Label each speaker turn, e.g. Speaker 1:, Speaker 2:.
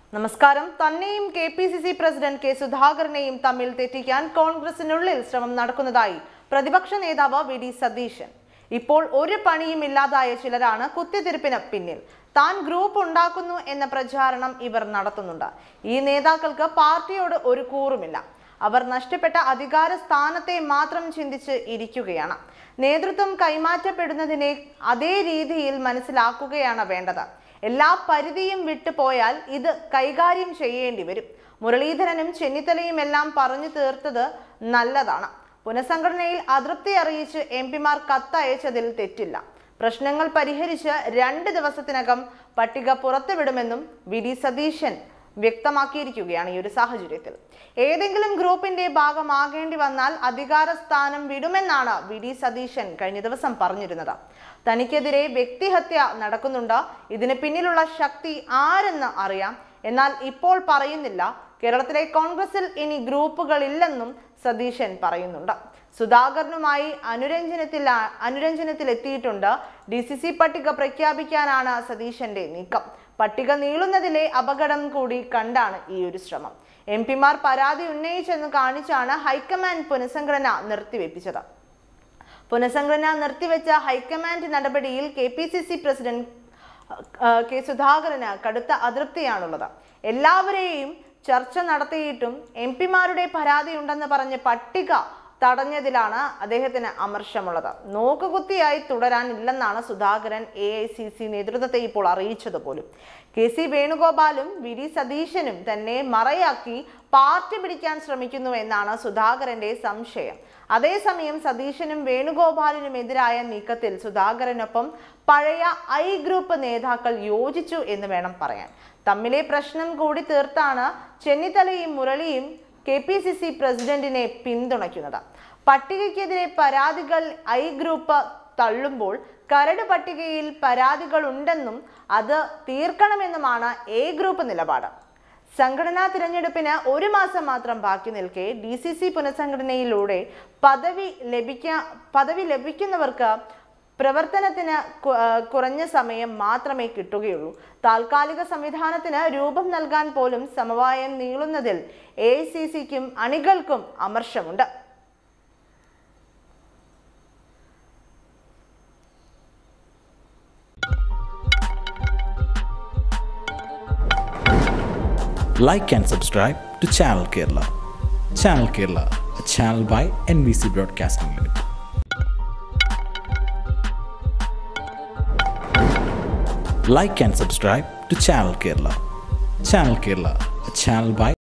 Speaker 1: നമസ്കാരം തന്നെയും K P C C president K സുധാകരനെയും തമ്മിൽ തെറ്റിക്കാൻ കോൺഗ്രസിനുള്ളിൽ ശ്രമം നടക്കുന്നതായി പ്രതിപക്ഷ നേതാവ് വി ഡി സതീശൻ ഇപ്പോൾ ഒരു പണിയും ഇല്ലാതായ ചിലരാണ് കുത്തിത്തിരിപ്പിന് പിന്നിൽ താൻ ഗ്രൂപ്പ് ഉണ്ടാക്കുന്നു എന്ന പ്രചാരണം ഇവർ നടത്തുന്നുണ്ട് ഈ നേതാക്കൾക്ക് പാർട്ടിയോട് ഒരു കൂറുമില്ല അവർ നഷ്ടപ്പെട്ട അധികാര സ്ഥാനത്തെ മാത്രം ചിന്തിച്ച് ഇരിക്കുകയാണ് നേതൃത്വം കൈമാറ്റപ്പെടുന്നതിനെ അതേ രീതിയിൽ മനസ്സിലാക്കുകയാണ് വേണ്ടത് എല്ലാ പരിധിയും വിട്ടുപോയാൽ ഇത് കൈകാര്യം ചെയ്യേണ്ടി വരും മുരളീധരനും ചെന്നിത്തലയും എല്ലാം പറഞ്ഞു തീർത്തത് നല്ലതാണ് പുനഃസംഘടനയിൽ അതൃപ്തി അറിയിച്ച് എം പിമാർ കത്തയച്ചതിൽ തെറ്റില്ല പ്രശ്നങ്ങൾ പരിഹരിച്ച് രണ്ട് ദിവസത്തിനകം പട്ടിക പുറത്തുവിടുമെന്നും വി ഡി സതീശൻ വ്യക്തമാക്കിയിരിക്കുകയാണ് ഈ ഒരു സാഹചര്യത്തിൽ ഏതെങ്കിലും ഗ്രൂപ്പിന്റെ ഭാഗമാകേണ്ടി വന്നാൽ അധികാര സ്ഥാനം വിടുമെന്നാണ് വി ഡി സതീശൻ കഴിഞ്ഞ ദിവസം പറഞ്ഞിരുന്നത് തനിക്കെതിരെ വ്യക്തിഹത്യ നടക്കുന്നുണ്ട് ഇതിന് പിന്നിലുള്ള ശക്തി ആരെന്ന് അറിയാം എന്നാൽ ഇപ്പോൾ പറയുന്നില്ല കേരളത്തിലെ കോൺഗ്രസിൽ ഇനി ഗ്രൂപ്പുകളില്ലെന്നും സതീശൻ പറയുന്നുണ്ട് സുധാകരനുമായി അനുരഞ്ജനത്തിൽ അനുരഞ്ജനത്തിൽ എത്തിയിട്ടുണ്ട് ഡി സി സി പട്ടിക പ്രഖ്യാപിക്കാനാണ് സതീശന്റെ നീക്കം പട്ടിക നീളുന്നതിലെ അപകടം കൂടി കണ്ടാണ് ഈ ഒരു ശ്രമം എം പിമാർ പരാതി ഉന്നയിച്ചെന്ന് കാണിച്ചാണ് ഹൈക്കമാൻഡ് പുനഃസംഘടന നിർത്തിവെപ്പിച്ചത് പുനഃസംഘടന നിർത്തിവെച്ച ഹൈക്കമാൻഡ് നടപടിയിൽ K P C C president ആ, കെ സുധാകരന് കടുത്ത അതൃപ്തിയാണുള്ളത് എല്ലാവരെയും ചർച്ച നടത്തിയിട്ടും എം പിമാരുടെ പരാതി ഉണ്ടെന്ന് പറഞ്ഞ് പട്ടിക തടഞ്ഞതിലാണ് അദ്ദേഹത്തിന് അമർഷമുള്ളത് നോക്കുകുത്തിയായി തുടരാനില്ലെന്നാണ് സുധാകരൻ എ ഐ സി സി നേതൃത്വത്തെ ഇപ്പോൾ അറിയിച്ചത് പോലും കെ സി വേണുഗോപാലും വി ഡി സതീശനും തന്നെ മറയാക്കി പാർട്ടി പിടിക്കാൻ ശ്രമിക്കുന്നു എന്നാണ് സുധാകരന്റെ സംശയം അതേസമയം സതീശനും വേണുഗോപാലിനും എതിരായ നീക്കത്തിൽ സുധാകരനൊപ്പം പഴയ ഐ ഗ്രൂപ്പ് നേതാക്കൾ യോജിച്ചു എന്ന് വേണം പറയാൻ തമ്മിലെ പ്രശ്നം കൂടി തീർത്താണ് ചെന്നിത്തലയും മുരളിയും കെ പി സി സി പ്രസിഡന്റിനെ പിന്തുണയ്ക്കുന്നത് പട്ടികയ്ക്കെതിരെ പരാതികൾ ഐ ഗ്രൂപ്പ് തള്ളുമ്പോൾ കരട് പട്ടികയിൽ പരാതികൾ ഉണ്ടെന്നും അത് തീർക്കണമെന്നുമാണ് എ ഗ്രൂപ്പ് നിലപാട് സംഘടനാ തിരഞ്ഞെടുപ്പിന് ഒരു മാസം മാത്രം ബാക്കി നിൽക്കെ ഡി സി സി പുനഃസംഘടനയിലൂടെ പദവി ലഭിക്ക പദവി ലഭിക്കുന്നവർക്ക് പ്രവർത്തനത്തിന് കു- ആ, കുറഞ്ഞ സമയം മാത്രമേ കിട്ടുകയുള്ളൂ താൽക്കാലിക സംവിധാനത്തിന് രൂപം നൽകാൻ പോലും സമവായം നീളുന്നതിൽ എ സി സിക്കും അണികൾക്കും അമർഷമുണ്ട്
Speaker 2: like and subscribe to Channel Kerala. Channel Kerala, a channel by NBC Broadcasting Limited. Like and subscribe to Channel Kerala. Channel Kerala, a channel by